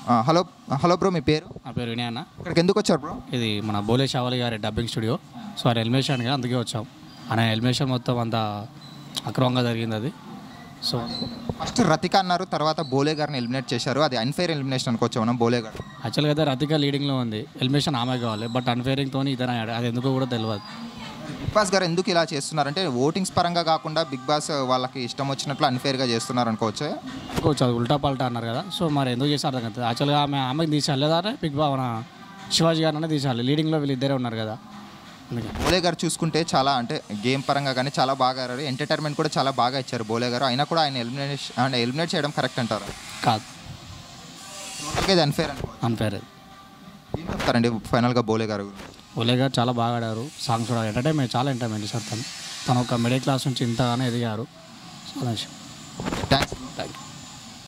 ఆ, hello hello bro మీ పేరు నా పేరు వినయ్ అన్న ఇక్కడికి ఎందుకు వచ్చారు బ్రో ఇది మన బోలే షావలి గారి డబ్బింగ్ స్టూడియో సో ఆయన ఎలిమినేషన్ కదా అందుకే వచ్చాం ఆయన ఎలిమినేషన్ మొత్తం అంతా అక్రమంగా జరిగింది అది సో ఫస్ట్ రతిక అన్నారు తర్వాత బోలే గారిని ఎలిమినేట్ చేశారు అది అన్ఫైర్ ఎలిమినేషన్ అనుకోవచ్చు మనం బోలే గారు యాక్చువల్గా అయితే రతిక లీడింగ్లో ఉంది ఎలిమినేషన్ ఆమె కావాలి బట్ అన్ఫేరింగ్తో ఇతను అయ్యాడు అది ఎందుకో కూడా తెలియదు బిగ్ బాస్ గారు ఎందుకు ఇలా చేస్తున్నారంటే ఓటింగ్స్ పరంగా కాకుండా బిగ్ బాస్ వాళ్ళకి ఇష్టం వచ్చినట్లు అన్ఫేర్గా చేస్తున్నారు అనుకోవచ్చు అనుకోవచ్చు అది ఉల్టా పల్టా అన్నారు కదా సో మరి ఎందుకు చేస్తారు అర్థం కదా యాక్చువల్గా ఆమె ఆమెకి తీసాలి లేదా బిగ్ బా మన శివాజీ గారినే తీసాలి లీడింగ్లో వీళ్ళు ఇద్దరే ఉన్నారు కదా అందుకే బోలే గారు చూసుకుంటే చాలా అంటే గేమ్ పరంగా కానీ చాలా బాగా ఆడారు ఎంటర్టైన్మెంట్ కూడా చాలా బాగా ఇచ్చారు బోలే గారు అయినా కూడా ఆయన ఎలిమినేషన్ ఆయన ఎలిమినేట్ చేయడం కరెక్ట్ అంటారు కాదు టోటల్గా ఇది అన్ఫేర్ అనుకో అన్ఫేర్ అది ఏం చెప్తారండి ఫైనల్గా బోలే గారు ఓలే గారు చాలా బాగా ఆడారు సాంగ్స్ కూడా ఎంటర్టైన్మెంట్ చాలా ఎంటర్టైన్మెంట్ సార్ తను తను ఒక మిడిల్ క్లాస్ నుంచి ఇంతగానే ఎదిగారు సో అదే విషయం.